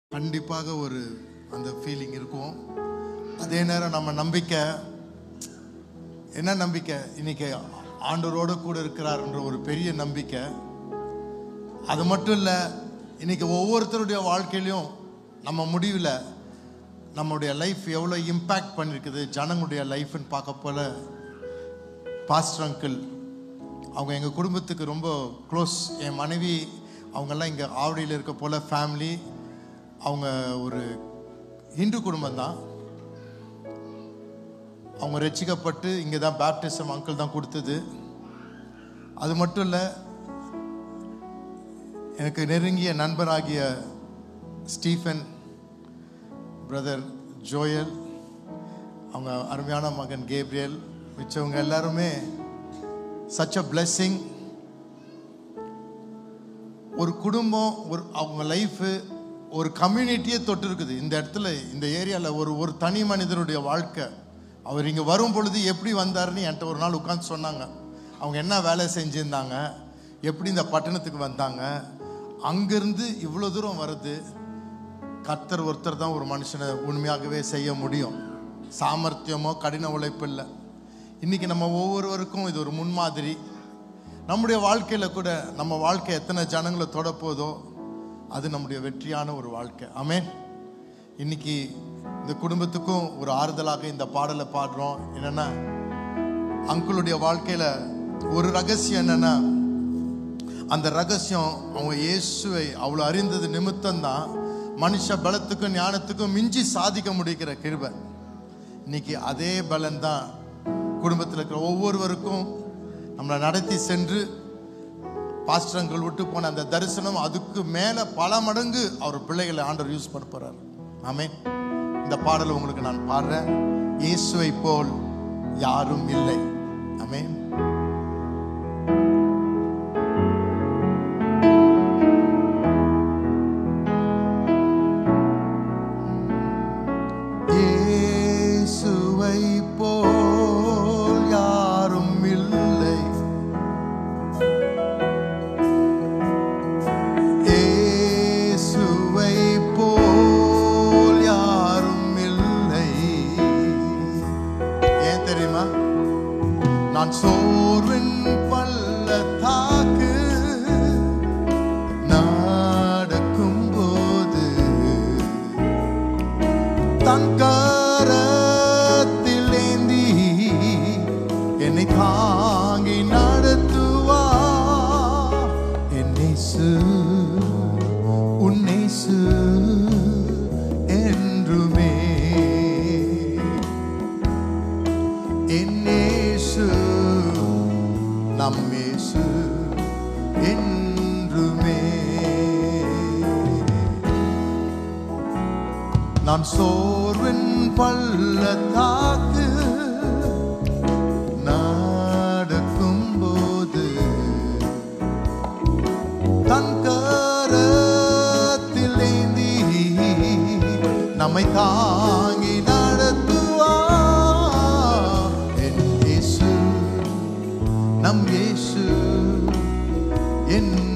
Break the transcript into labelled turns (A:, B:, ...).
A: கண்டிப்பாக ஒரு அந்த ஃபீலிங் இருக்கும் அதே நேரம் நம்ம நம்பிக்கை என்ன நம்பிக்கை இன்னைக்கு ஆண்டவரோடு கூட இருக்கிறார்ன்ற ஒரு பெரிய நம்பிக்கை அது மட்டும் இல்லை இன்னைக்கு ஒவ்வொருத்தருடைய வாழ்க்கையிலையும் நம்ம முடிவில் நம்மளுடைய லைஃப் எவ்வளோ இம்பேக்ட் பண்ணியிருக்குது ஜனங்களுடைய லைஃப்னு பார்க்க போல பாஸ்டர் அங்கிள் அவங்க எங்கள் குடும்பத்துக்கு ரொம்ப க்ளோஸ் என் மனைவி அவங்கெல்லாம் இங்கே ஆவடியில் இருக்க போல ஃபேமிலி அவங்க ஒரு இந்து குடும்பம் தான் அவங்க ரட்சிக்கப்பட்டு இங்கே தான் பேப்டிசம் அங்கிள் தான் கொடுத்தது அது மட்டும் இல்லை எனக்கு நெருங்கிய நண்பராகிய ஸ்டீஃபன் பிரதர் ஜோயல் அவங்க அருமையான மகன் கேப்ரியல் மிச்சவங்க எல்லாருமே சச் அ blessing ஒரு குடும்பம் ஒரு அவங்க லைஃபு ஒரு கம்யூனிட்டியே தொட்டு இருக்குது இந்த இடத்துல இந்த ஏரியாவில் ஒரு ஒரு தனி மனிதனுடைய வாழ்க்கை அவர் இங்கே வரும் பொழுது எப்படி வந்தாருன்னு என்கிட்ட ஒரு நாள் உட்காந்து சொன்னாங்க அவங்க என்ன வேலை செஞ்சுருந்தாங்க எப்படி இந்த பட்டணத்துக்கு வந்தாங்க அங்கேருந்து இவ்வளோ தூரம் வருது கர்த்தர் ஒருத்தர் தான் ஒரு மனுஷனை உண்மையாகவே செய்ய முடியும் சாமர்த்தியமோ கடின உழைப்பு இல்லை இன்னைக்கு நம்ம ஒவ்வொருவருக்கும் இது ஒரு முன்மாதிரி நம்முடைய வாழ்க்கையில் கூட நம்ம வாழ்க்கை எத்தனை ஜனங்களை தொடப்போதோ அது நம்முடைய வெற்றியான ஒரு வாழ்க்கை ஆமென் இன்னைக்கு இந்த குடும்பத்துக்கும் ஒரு ஆறுதலாக இந்த பாடலை பாடுறோம் என்னன்னா அங்குளுடைய வாழ்க்கையில ஒரு ரகசியம் என்னன்னா அந்த ரகசியம் அவங்க இயேசுவை அவ்வளோ அறிந்தது நிமித்தம்தான் மனுஷ பலத்துக்கும் ஞானத்துக்கும் மிஞ்சி சாதிக்க முடிக்கிற கிருபை இன்னைக்கு அதே பலன் தான் குடும்பத்தில் இருக்கிற ஒவ்வொருவருக்கும் நம்மளை நடத்தி சென்று பாஸ்டரங்கள் விட்டு போன அந்த தரிசனம் அதுக்கு மேலே பல மடங்கு அவர் பிள்ளைகளை ஆண்டவர் யூஸ் பண்ண போறார் ஆமென் இந்த பாடலை உங்களுக்கு நான் பாடுறேன் இயேசுவை போல் யாரும் இல்லை ஆமென் இயேசுவை போல் யாரும் இல்லை இயேசுவை போல் யாரும் இல்லை ஏன் தெரியுமா நான் சோர்வின் பள்ளத்தாக்கு நடக்கும் போது தன் கரத்தில் ஏந்தி என்னை தாங்கி நடத்துவா என்னேசு உன்னேசு என்றுமே என்னேசு நம்மேசு என்றுமே நான் சோர்வின் பள்ளத்தாக்கு நடக்கும் போது தன் கரத்தில் ஏந்தி நம்மை தாங்கி நடத்துவா என் இயேசு நம் இயேசு என்